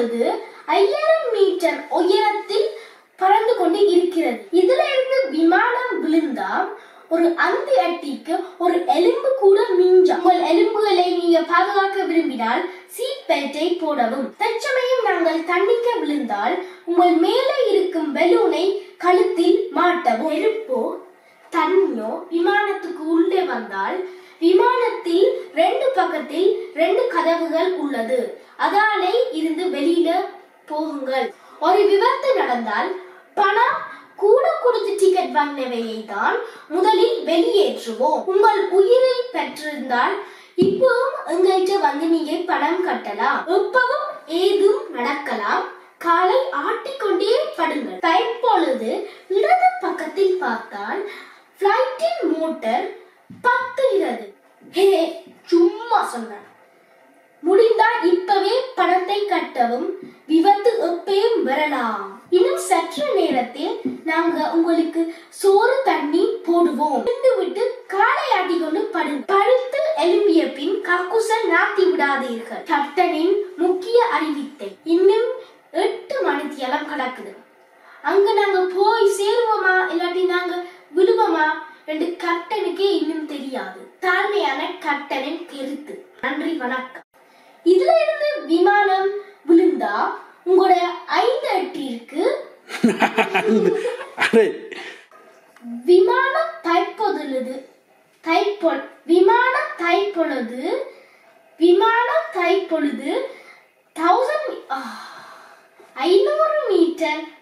இப்பொழுது ஐயாயிரம் மீட்டர் உயரத்தில் பறந்து கொண்டு இருக்கிறது இதுல இருந்து விமானம் விழுந்தா ஒரு அந்தி அட்டிக்கு ஒரு எலும்பு கூட மிஞ்சம் உங்கள் எலும்புகளை நீங்க பாதுகாக்க விரும்பினால் சீட் பெல்ட்டை போடவும் தற்சமயம் நாங்கள் தண்ணிக்க விழுந்தால் உங்கள் மேலே இருக்கும் பெலூனை கழுத்தில் மாட்டவும் நெருப்போ தண்ணியோ விமானத்துக்கு உள்ளே வந்தால் விமானத்தில் ரெண்டு பக்கத்தில் ரெண்டு கதவுகள் உள்ளது அதாலே இருந்து வெளியில போகுங்கள் ஒரு விபத்து நடந்தால் பணம் கூட கொடுத்து டிக்கெட் வாங்கினவையை தான் முதலில் வெளியேற்றுவோம் உங்கள் உயிரை பெற்றிருந்தால் இப்பவும் எங்கள்கிட்ட வந்து நீங்க பணம் கட்டலாம் எப்பவும் ஏதும் நடக்கலாம் காலை ஆட்டிக்கொண்டே படுங்கள் தற்பொழுது இடது பக்கத்தில் பார்த்தால் பிளைட்டின் மோட்டர் பத்துகிறது ஹே சும்மா சொன்னேன் முடிந்தா இப்பவே பணத்தை கட்டவும் விபத்து எப்பயும் வரலாம் இன்னும் சற்று நேரத்தில் நாங்க உங்களுக்கு சோறு தண்ணி போடுவோம் இருந்து விட்டு காலை ஆட்டி கொண்டு படு படுத்து எழும்பிய பின் கக்குசல் நாத்தி விடாதீர்கள் கேப்டனின் முக்கிய அறிவித்தை இன்னும் எட்டு மணித்தியாலம் கிடக்குது அங்க நாங்க போய் சேருவோமா இல்லாட்டி நாங்க விடுவோமா என்று கப்டனுக்கே இன்னும் தெரியாது தாழ்மையான கப்டனின் கருத்து நன்றி வணக்கம் இதுல இருந்து விமானம் விழுந்தா உங்களோட ஐந்து அட்டிற்கு அடே விமானம் தைப்பொழுது தைப்பொல் விமானம் தைப்பொழுது விமானம் தைப்பொழுது தௌசண்ட் ஐநூறு மீட்டர்